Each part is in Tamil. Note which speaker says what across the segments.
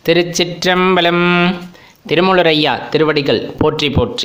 Speaker 1: திருச்சிற்றம்பலம் திருமுலரையா திருவடிகள் போற்றி போற்றி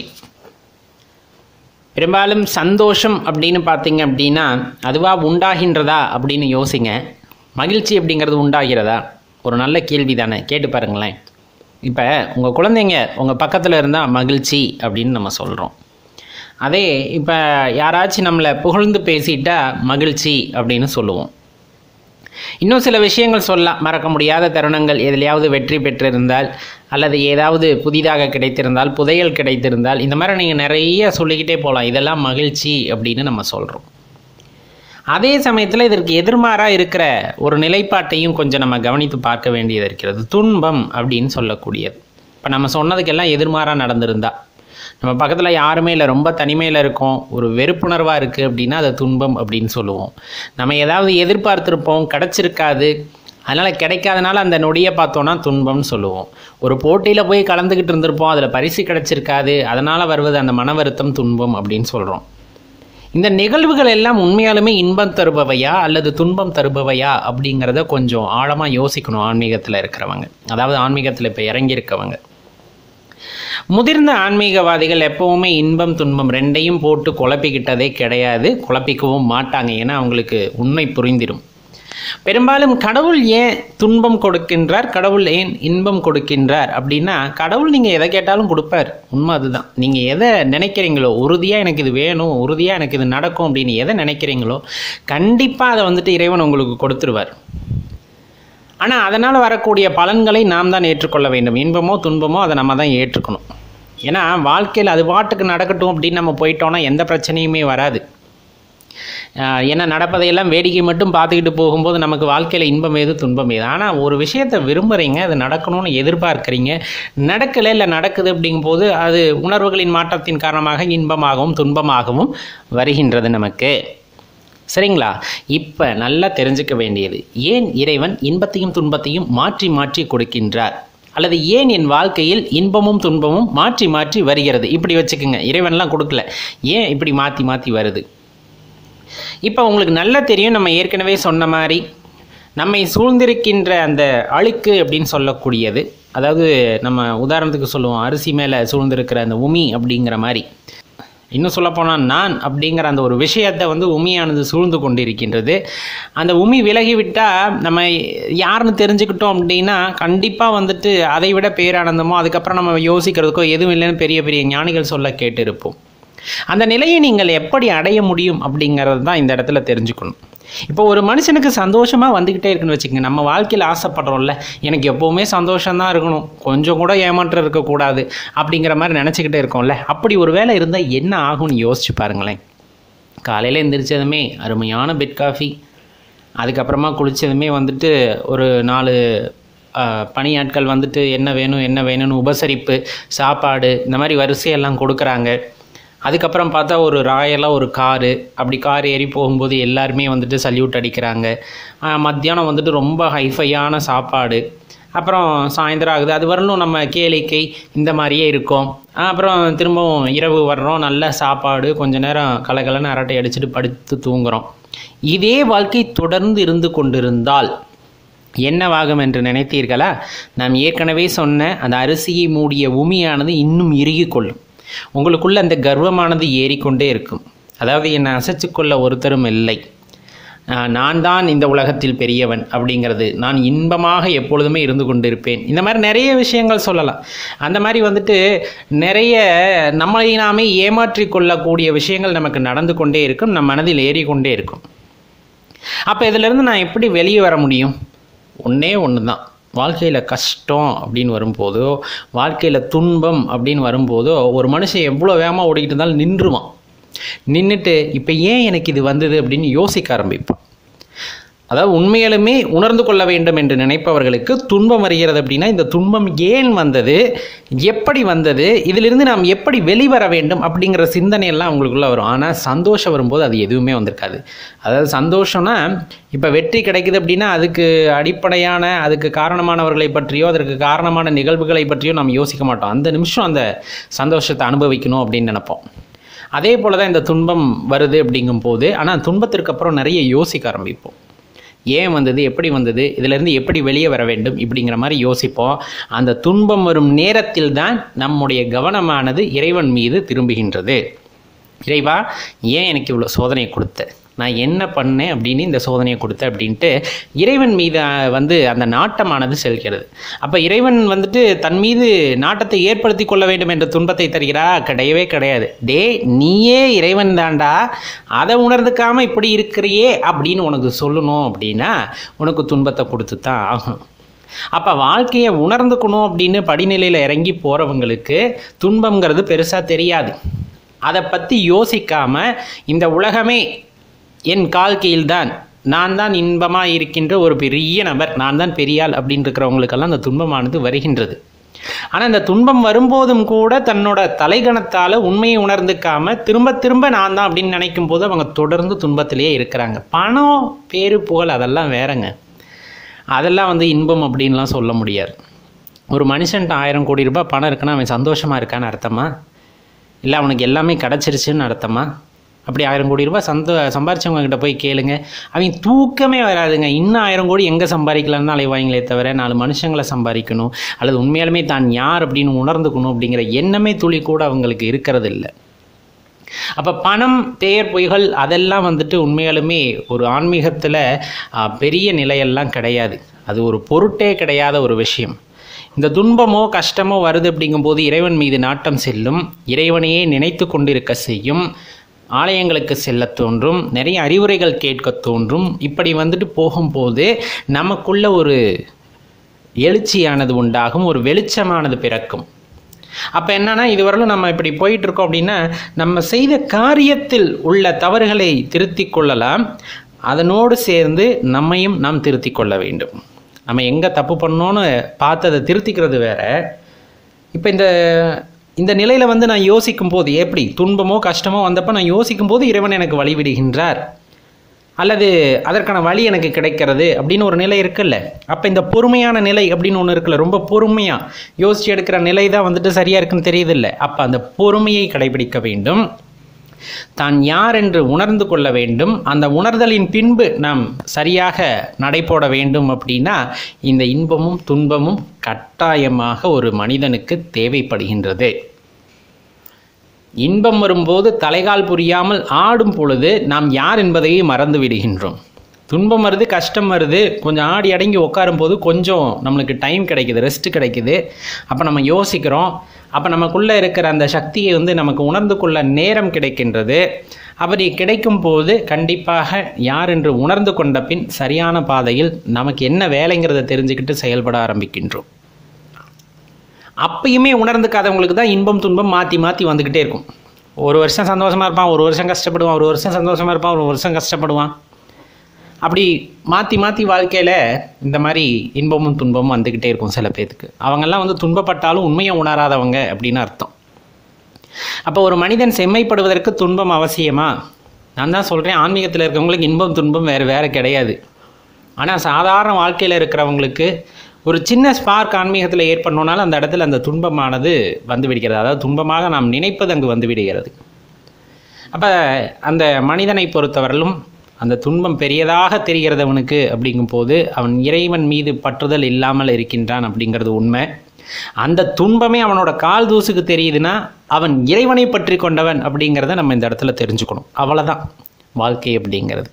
Speaker 1: பெரும்பாலும் சந்தோஷம் அப்படின்னு பார்த்தீங்க அப்படின்னா அதுவாக உண்டாகின்றதா அப்படின்னு யோசிங்க மகிழ்ச்சி அப்படிங்கிறது உண்டாகிறதா ஒரு நல்ல கேள்வி தானே கேட்டு பாருங்களேன் இப்போ உங்கள் குழந்தைங்க உங்கள் பக்கத்தில் இருந்தால் மகிழ்ச்சி அப்படின்னு நம்ம சொல்கிறோம் அதே இப்போ யாராச்சும் நம்மளை புகழ்ந்து பேசிட்டா மகிழ்ச்சி அப்படின்னு சொல்லுவோம் இன்னும் சில விஷயங்கள் சொல்லலாம் மறக்க முடியாத தருணங்கள் எதிலையாவது வெற்றி பெற்றிருந்தால் அல்லது ஏதாவது புதிதாக கிடைத்திருந்தால் புதையல் கிடைத்திருந்தால் இந்த மாதிரி நீங்கள் நிறைய சொல்லிக்கிட்டே போகலாம் இதெல்லாம் மகிழ்ச்சி அப்படின்னு நம்ம சொல்கிறோம் அதே சமயத்தில் இதற்கு எதிர்மாறாக இருக்கிற ஒரு நிலைப்பாட்டையும் கொஞ்சம் நம்ம கவனித்து பார்க்க வேண்டியது இருக்கிறது துன்பம் அப்படின்னு சொல்லக்கூடியது இப்போ நம்ம சொன்னதுக்கெல்லாம் எதிர்மாறாக நடந்திருந்தா நம்ம பக்கத்தில் யாருமே இல்லை ரொம்ப தனிமையில் இருக்கோம் ஒரு வெறுப்புணர்வாக இருக்குது அப்படின்னா அதை துன்பம் அப்படின்னு சொல்லுவோம் நம்ம ஏதாவது எதிர்பார்த்துருப்போம் கிடச்சிருக்காது அதனால் கிடைக்காதனால அந்த நொடியை பார்த்தோன்னா துன்பம்னு சொல்லுவோம் ஒரு போட்டியில் போய் கலந்துக்கிட்டு இருந்திருப்போம் அதில் பரிசு கிடச்சிருக்காது அதனால் வருவது அந்த மன வருத்தம் துன்பம் அப்படின்னு சொல்கிறோம் இந்த நிகழ்வுகள் எல்லாம் உண்மையாலுமே இன்பம் தருபவையா அல்லது துன்பம் தருபவையா அப்படிங்கிறத கொஞ்சம் ஆழமாக யோசிக்கணும் ஆன்மீகத்தில் இருக்கிறவங்க அதாவது ஆன்மீகத்தில் இப்போ இறங்கியிருக்கவங்க முதிர்ந்த ஆன்மீகவாதிகள் எப்பவுமே இன்பம் துன்பம் ரெண்டையும் போட்டு குழப்பிக்கிட்டதே கிடையாது குழப்பிக்கவும் மாட்டாங்க ஏன்னா அவங்களுக்கு உண்மை புரிந்திடும் பெரும்பாலும் கடவுள் ஏன் துன்பம் கொடுக்கின்றார் கடவுள் ஏன் இன்பம் கொடுக்கின்றார் அப்படின்னா கடவுள் நீங்கள் எதை கேட்டாலும் கொடுப்பார் உண்மை அதுதான் நீங்கள் எதை நினைக்கிறீங்களோ உறுதியாக எனக்கு இது வேணும் உறுதியாக எனக்கு இது நடக்கும் அப்படின்னு எதை நினைக்கிறீங்களோ கண்டிப்பாக அதை வந்துட்டு இறைவன் உங்களுக்கு கொடுத்துருவார் ஆனால் அதனால் வரக்கூடிய பலன்களை நாம் தான் ஏற்றுக்கொள்ள வேண்டும் இன்பமோ துன்பமோ அதை நம்ம தான் ஏற்றுக்கணும் ஏன்னா வாழ்க்கையில் அது பாட்டுக்கு நடக்கட்டும் அப்படின்னு நம்ம போயிட்டோம்னா எந்த பிரச்சனையுமே வராது ஆஹ் ஏன்னா நடப்பதையெல்லாம் வேடிக்கை மட்டும் பார்த்துக்கிட்டு போகும்போது நமக்கு வாழ்க்கையில் இன்பம் ஏது துன்பம் ஏது ஆனால் ஒரு விஷயத்தை விரும்புகிறீங்க அது நடக்கணும்னு எதிர்பார்க்குறீங்க நடக்கலை இல்லை நடக்குது அப்படிங்கும்போது அது உணர்வுகளின் மாற்றத்தின் காரணமாக இன்பமாகவும் துன்பமாகவும் வருகின்றது நமக்கு சரிங்களா இப்போ நல்லா தெரிஞ்சுக்க வேண்டியது ஏன் இறைவன் இன்பத்தையும் துன்பத்தையும் மாற்றி மாற்றி கொடுக்கின்றார் அல்லது ஏன் என் வாழ்க்கையில் இன்பமும் துன்பமும் மாற்றி மாற்றி வருகிறது இப்படி வச்சுக்கோங்க இறைவன்லாம் கொடுக்கல ஏன் இப்படி மாற்றி மாற்றி வருது இப்போ உங்களுக்கு நல்லா தெரியும் நம்ம ஏற்கனவே சொன்ன மாதிரி நம்மை சூழ்ந்திருக்கின்ற அந்த அழுக்கு அப்படின்னு சொல்லக்கூடியது அதாவது நம்ம உதாரணத்துக்கு சொல்லுவோம் அரிசி மேலே சூழ்ந்திருக்கிற அந்த உமி அப்படிங்கிற மாதிரி இன்னும் சொல்லப்போனால் நான் அப்படிங்கிற அந்த ஒரு விஷயத்தை வந்து உமியானது சூழ்ந்து கொண்டிருக்கின்றது அந்த உமி விலகிவிட்டால் நம்ம யாருன்னு தெரிஞ்சுக்கிட்டோம் அப்படின்னா கண்டிப்பாக வந்துட்டு அதை விட பேரானந்தமோ அதுக்கப்புறம் நம்ம யோசிக்கிறதுக்கோ எதுவும் இல்லைன்னு பெரிய பெரிய ஞானிகள் சொல்ல கேட்டிருப்போம் அந்த நிலையை நீங்கள் எப்படி அடைய முடியும் அப்படிங்கிறது தான் இந்த இடத்துல தெரிஞ்சுக்கணும் இப்போ ஒரு மனுஷனுக்கு சந்தோஷமாக வந்துக்கிட்டே இருக்குன்னு வச்சுக்கோங்க நம்ம வாழ்க்கையில் ஆசைப்படுறோம்ல எனக்கு எப்போவுமே சந்தோஷம்தான் இருக்கணும் கொஞ்சம் கூட ஏமாற்றம் இருக்கக்கூடாது அப்படிங்கிற மாதிரி நினச்சிக்கிட்டே இருக்கோம்ல அப்படி ஒரு வேலை இருந்தால் என்ன ஆகும்னு யோசிச்சு பாருங்களேன் காலையில் எந்திரிச்சதுமே அருமையான பெட் காஃபி அதுக்கப்புறமா குளித்ததுமே வந்துட்டு ஒரு நாலு ஆஹ், பணியாட்கள் வந்துட்டு என்ன வேணும் என்ன வேணும்னு உபசரிப்பு சாப்பாடு இந்த மாதிரி வரிசையெல்லாம் கொடுக்குறாங்க அதுக்கப்புறம் பார்த்தா ஒரு ராயலாக ஒரு காரு அப்படி கார் ஏறி போகும்போது எல்லாருமே வந்துட்டு சல்யூட் அடிக்கிறாங்க ஆஹ், மத்தியானம் வந்துட்டு ரொம்ப ஹைஃபையான சாப்பாடு அப்புறம் சாயந்தரம் ஆகுது அது வரலும் நம்ம கேளிக்கை இந்த மாதிரியே இருக்கும் ஆஹ், அப்புறம் திரும்பவும் இரவு வர்றோம் நல்ல சாப்பாடு கொஞ்ச நேரம் கலகலன்னு அரட்டை அடிச்சுட்டு படுத்து தூங்குறோம் இதே வாழ்க்கை தொடர்ந்து இருந்து கொண்டிருந்தால் என்னவாகும் என்று நினைத்தீர்களா நாம் ஏற்கனவே சொன்ன அந்த அரிசியை மூடிய உமியானது இன்னும் இறுகிக் கொள்ளும் உங்களுக்குள்ள அந்த கர்வமானது ஏறிக்கொண்டே இருக்கும் அதாவது என்னை அசைச்சுக்கொள்ள ஒருத்தரும் இல்லை ஆஹ் நான் தான் இந்த உலகத்தில் பெரியவன் அப்படிங்கிறது நான் இன்பமாக எப்பொழுதுமே இருந்து கொண்டிருப்பேன் இந்த மாதிரி நிறைய விஷயங்கள் சொல்லலாம் அந்த மாதிரி வந்துட்டு நிறைய நம்மளை நாமே ஏமாற்றிக் கொள்ளக்கூடிய விஷயங்கள் நமக்கு நடந்து கொண்டே இருக்கும் நம் மனதில் ஏறிக்கொண்டே இருக்கும் அப்போ இதிலிருந்து நான் எப்படி வெளியே வர முடியும் ஒன்றே ஒன்று தான் வாழ்க்கையில் கஷ்டம் அப்படின்னு வரும்போதோ வாழ்க்கையில் துன்பம் அப்படின்னு வரும்போதோ ஒரு மனுஷன் எவ்வளோ வேகமாக ஓடிக்கிட்டு இருந்தாலும் நின்றுவான் நின்றுட்டு இப்போ ஏன் எனக்கு இது வந்தது அப்படின்னு யோசிக்க ஆரம்பிப்பான் அதாவது உண்மையாலுமே உணர்ந்து கொள்ள வேண்டும் என்று நினைப்பவர்களுக்கு துன்பம் வருகிறது அப்படின்னா இந்த துன்பம் ஏன் வந்தது எப்படி வந்தது இதிலிருந்து நாம் எப்படி வெளிவர வேண்டும் அப்படிங்கிற சிந்தனை எல்லாம் உங்களுக்குள்ள வரும் ஆனால் சந்தோஷம் வரும்போது அது எதுவுமே வந்திருக்காது அதாவது சந்தோஷம்னா இப்போ வெற்றி கிடைக்குது அப்படின்னா அதுக்கு அடிப்படையான அதுக்கு காரணமானவர்களை பற்றியோ அதற்கு காரணமான நிகழ்வுகளை பற்றியோ நாம் யோசிக்க மாட்டோம் அந்த நிமிஷம் அந்த சந்தோஷத்தை அனுபவிக்கணும் அப்படின்னு நினைப்போம் அதே போல தான் இந்த துன்பம் வருது அப்படிங்கும்போது ஆனால் துன்பத்திற்கு அப்புறம் நிறைய யோசிக்க ஆரம்பிப்போம் ஏன் வந்தது எப்படி வந்தது இதிலிருந்து எப்படி வெளியே வர வேண்டும் இப்படிங்கிற மாதிரி யோசிப்போம் அந்த துன்பம் வரும் நேரத்தில் தான் நம்முடைய கவனமானது இறைவன் மீது திரும்புகின்றது இறைவா ஏன் எனக்கு இவ்வளோ சோதனையை கொடுத்த நான் என்ன பண்ணேன் அப்படின்னு இந்த சோதனையை கொடுத்த அப்படின்ட்டு இறைவன் மீது அஹ், வந்து அந்த நாட்டமானது செல்கிறது அப்போ இறைவன் வந்துட்டு தன் மீது நாட்டத்தை ஏற்படுத்தி கொள்ள வேண்டும் என்ற துன்பத்தை தருகிறா கிடையவே கிடையாது டே நீயே இறைவன் தாண்டா அதை உணர்ந்துக்காம இப்படி இருக்கிறியே அப்படின்னு உனக்கு சொல்லணும் அப்படின்னா உனக்கு துன்பத்தை கொடுத்து தான் ஆகும் அப்போ வாழ்க்கையை உணர்ந்துக்கணும் அப்படின்னு படிநிலையில் இறங்கி போகிறவங்களுக்கு துன்பங்கிறது பெருசாக தெரியாது அதை பற்றி யோசிக்காம இந்த உலகமே என் கால் கீழ்தான் நான் தான் இன்பமாக இருக்கின்ற ஒரு பெரிய நபர் நான் தான் பெரியாள் அப்படின்னு இருக்கிறவங்களுக்கெல்லாம் அந்த துன்பமானது வருகின்றது ஆனால் இந்த துன்பம் வரும்போதும் கூட தன்னோட தலைகணத்தால் உண்மையை உணர்ந்துக்காம திரும்ப திரும்ப நான் தான் அப்படின்னு நினைக்கும் போது அவங்க தொடர்ந்து துன்பத்திலேயே இருக்கிறாங்க பணம் பேரு புகழ் அதெல்லாம் வேறங்க அதெல்லாம் வந்து இன்பம் அப்படின்லாம் சொல்ல முடியாது ஒரு மனுஷன்ட்ட ஆயிரம் கோடி ரூபாய் பணம் இருக்குன்னா அவன் சந்தோஷமாக இருக்கான்னு அர்த்தமா இல்லை அவனுக்கு எல்லாமே கிடச்சிருச்சுன்னு அர்த்தமா அப்படி ஆயிரம் கோடி ரூபாய் சந்தோ சம்பாரிச்சவங்க கிட்ட போய் கேளுங்க அவங்க தூக்கமே வராதுங்க இன்னும் ஆயிரம் கோடி எங்கே சம்பாதிக்கலாம்னு அலைவாங்களே தவிர நாலு மனுஷங்களை சம்பாதிக்கணும் அல்லது உண்மையாலுமே தான் யார் அப்படின்னு உணர்ந்துக்கணும் அப்படிங்கிற எண்ணமே துளி கூட அவங்களுக்கு இருக்கிறது இல்லை அப்போ பணம் பெயர் பொய்கள் அதெல்லாம் வந்துட்டு உண்மையாலுமே ஒரு ஆன்மீகத்தில் பெரிய நிலையெல்லாம் கிடையாது அது ஒரு பொருட்டே கிடையாத ஒரு விஷயம் இந்த துன்பமோ கஷ்டமோ வருது அப்படிங்கும்போது இறைவன் மீது நாட்டம் செல்லும் இறைவனையே நினைத்து கொண்டிருக்க செய்யும் ஆலயங்களுக்கு செல்ல தோன்றும் நிறைய அறிவுரைகள் கேட்க தோன்றும் இப்படி வந்துட்டு போகும்போது நமக்குள்ள ஒரு எழுச்சியானது உண்டாகும் ஒரு வெளிச்சமானது பிறக்கும் அப்போ என்னன்னா இதுவரையிலும் நம்ம இப்படி போயிட்டு இருக்கோம் அப்படின்னா நம்ம செய்த காரியத்தில் உள்ள தவறுகளை திருத்திக் கொள்ளலாம் அதனோடு சேர்ந்து நம்மையும் நாம் திருத்திக் கொள்ள வேண்டும் நம்ம எங்கே தப்பு பண்ணோன்னு பார்த்து அதை திருத்திக்கிறது வேற இப்போ இந்த இந்த நிலையில் வந்து நான் யோசிக்கும் போது எப்படி துன்பமோ கஷ்டமோ வந்தப்போ நான் யோசிக்கும் போது இறைவன் எனக்கு வழிவிடுகின்றார் அல்லது அதற்கான வழி எனக்கு கிடைக்கிறது அப்படின்னு ஒரு நிலை இருக்குல்ல அப்போ இந்த பொறுமையான நிலை அப்படின்னு ஒன்று இருக்குல்ல ரொம்ப பொறுமையாக யோசிச்சு எடுக்கிற நிலை தான் வந்துட்டு சரியாக இருக்குன்னு தெரியுதில்ல அப்போ அந்த பொறுமையை கடைபிடிக்க வேண்டும் தான் யார் என்று உணர்ந்து கொள்ள வேண்டும் அந்த உணர்தலின் பின்பு நாம் சரியாக நடைபோட வேண்டும் அப்படின்னா இந்த இன்பமும் துன்பமும் கட்டாயமாக ஒரு மனிதனுக்கு தேவைப்படுகின்றது இன்பம் வரும்போது தலைகால் புரியாமல் ஆடும் பொழுது நாம் யார் என்பதையே மறந்து விடுகின்றோம் துன்பம் வருது கஷ்டம் வருது கொஞ்சம் ஆடி அடங்கி உட்காரும் போது கொஞ்சம் நம்மளுக்கு டைம் கிடைக்குது ரெஸ்ட் கிடைக்குது அப்போ நம்ம யோசிக்கிறோம் அப்போ நமக்குள்ளே இருக்கிற அந்த சக்தியை வந்து நமக்கு உணர்ந்து கொள்ள நேரம் கிடைக்கின்றது அப்படி கிடைக்கும் போது கண்டிப்பாக யார் என்று உணர்ந்து கொண்ட பின் சரியான பாதையில் நமக்கு என்ன வேலைங்கிறத தெரிஞ்சுக்கிட்டு செயல்பட ஆரம்பிக்கின்றோம் அப்பயுமே உணர்ந்துக்காதவங்களுக்கு தான் இன்பம் துன்பம் மாற்றி மாற்றி வந்துக்கிட்டே இருக்கும் ஒரு வருஷம் சந்தோஷமாக இருப்பான் ஒரு வருஷம் கஷ்டப்படுவான் ஒரு வருஷம் சந்தோஷமாக இருப்பான் ஒரு வருஷம் கஷ்டப்படுவான் அப்படி மாற்றி மாற்றி வாழ்க்கையில் இந்த மாதிரி இன்பமும் துன்பமும் வந்துக்கிட்டே இருக்கும் சில பேர்த்துக்கு அவங்கெல்லாம் வந்து துன்பப்பட்டாலும் உண்மையை உணராதவங்க அப்படின்னு அர்த்தம் அப்போ ஒரு மனிதன் செம்மைப்படுவதற்கு துன்பம் அவசியமா நான் தான் சொல்கிறேன் ஆன்மீகத்தில் இருக்கவங்களுக்கு இன்பம் துன்பம் வேறு வேறு கிடையாது ஆனால் சாதாரண வாழ்க்கையில் இருக்கிறவங்களுக்கு ஒரு சின்ன ஸ்பார்க் ஆன்மீகத்தில் ஏற்படணுனாலும் அந்த இடத்துல அந்த துன்பமானது வந்து விடுகிறது அதாவது துன்பமாக நாம் நினைப்பது அங்கு வந்து விடுகிறது அப்போ அந்த மனிதனை பொறுத்தவரையிலும் அந்த துன்பம் பெரியதாக தெரிகிறது அவனுக்கு அப்படிங்கும்போது அவன் இறைவன் மீது பற்றுதல் இல்லாமல் இருக்கின்றான் அப்படிங்கிறது உண்மை அந்த துன்பமே அவனோட கால் தூசுக்கு தெரியுதுன்னா அவன் இறைவனை பற்றி கொண்டவன் அப்படிங்கிறத நம்ம இந்த இடத்துல தெரிஞ்சுக்கணும் அவ்வளோதான் வாழ்க்கை அப்படிங்கிறது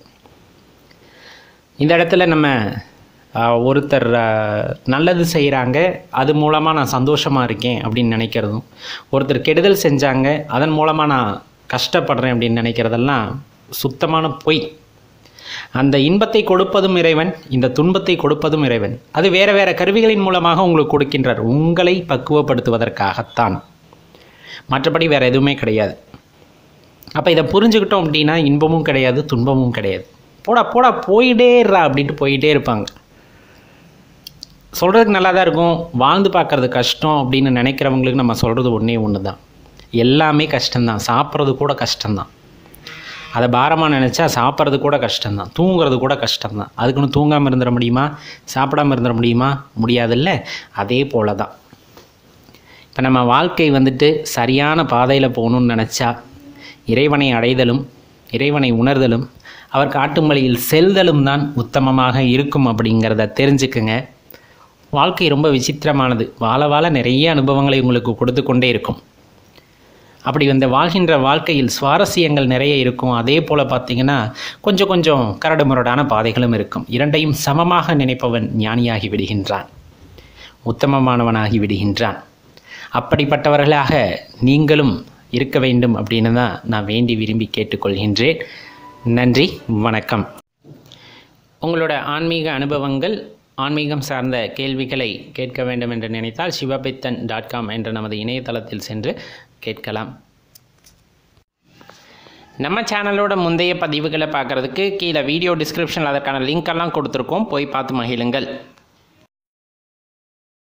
Speaker 1: இந்த இடத்துல நம்ம ஆஹ், ஒருத்தர் ஆஹ், நல்லது செய்கிறாங்க அது மூலமாக நான் சந்தோஷமாக இருக்கேன் அப்படின்னு நினைக்கிறதும் ஒருத்தர் கெடுதல் செஞ்சாங்க அதன் மூலமாக நான் கஷ்டப்படுறேன் அப்படின்னு நினைக்கிறதெல்லாம் சுத்தமான பொய் அந்த இன்பத்தை கொடுப்பதும் இறைவன் இந்த துன்பத்தை கொடுப்பதும் இறைவன் அது வேற வேற கருவிகளின் மூலமாக உங்களுக்கு கொடுக்கின்றார் உங்களை பக்குவப்படுத்துவதற்காகத்தான் மற்றபடி வேற எதுவுமே கிடையாது அப்போ இதை புரிஞ்சுக்கிட்டோம் அப்படின்னா இன்பமும் கிடையாது துன்பமும் கிடையாது போடா போடா போயிட்டே இருறா அப்படின்ட்டு போயிட்டே இருப்பாங்க சொல்கிறதுக்கு நல்லா தான் இருக்கும் வாழ்ந்து பார்க்கறது கஷ்டம் அப்படின்னு நினைக்கிறவங்களுக்கு நம்ம சொல்கிறது ஒன்றே ஒன்று தான் எல்லாமே கஷ்டம்தான் சாப்பிட்றது கூட கஷ்டம்தான் அதை பாரமாக நினச்சா சாப்பிட்றது கூட கஷ்டம்தான் தூங்குறது கூட கஷ்டம்தான் அதுக்குன்னு தூங்காமல் இருந்துட முடியுமா சாப்பிடாம இருந்துட முடியுமா முடியாதுல்ல அதே போல தான் இப்போ நம்ம வாழ்க்கை வந்துட்டு சரியான பாதையில் போகணும்னு நினச்சா இறைவனை அடைதலும் இறைவனை உணர்தலும் அவர் காட்டும் வழியில் செல்தலும் தான் உத்தமமாக இருக்கும் அப்படிங்கிறத தெரிஞ்சுக்குங்க வாழ்க்கை ரொம்ப விசித்திரமானது வாழ வாழ நிறைய அனுபவங்களை உங்களுக்கு கொடுத்து கொண்டே இருக்கும் அப்படி வந்து வாழ்கின்ற வாழ்க்கையில் சுவாரஸ்யங்கள் நிறைய இருக்கும் அதே போல் பார்த்தீங்கன்னா கொஞ்சம் கொஞ்சம் கரடுமுரடான பாதைகளும் இருக்கும் இரண்டையும் சமமாக நினைப்பவன் ஞானியாகி விடுகின்றான் உத்தமமானவனாகி விடுகின்றான் அப்படிப்பட்டவர்களாக நீங்களும் இருக்க வேண்டும் அப்படின்னு தான் நான் வேண்டி விரும்பி கேட்டுக்கொள்கின்றேன் நன்றி வணக்கம் உங்களோட ஆன்மீக அனுபவங்கள் ஆன்மீகம் சார்ந்த கேள்விகளை கேட்க வேண்டும் என்று நினைத்தால் சிவபித்தன் டாட் காம் என்ற நமது இணையதளத்தில் சென்று கேட்கலாம் நம்ம சேனலோட முந்தைய பதிவுகளை பார்க்குறதுக்கு கீழே வீடியோ டிஸ்கிரிப்ஷனில் அதற்கான லிங்க் எல்லாம் கொடுத்துருக்கோம் போய் பார்த்து மகிழுங்கள்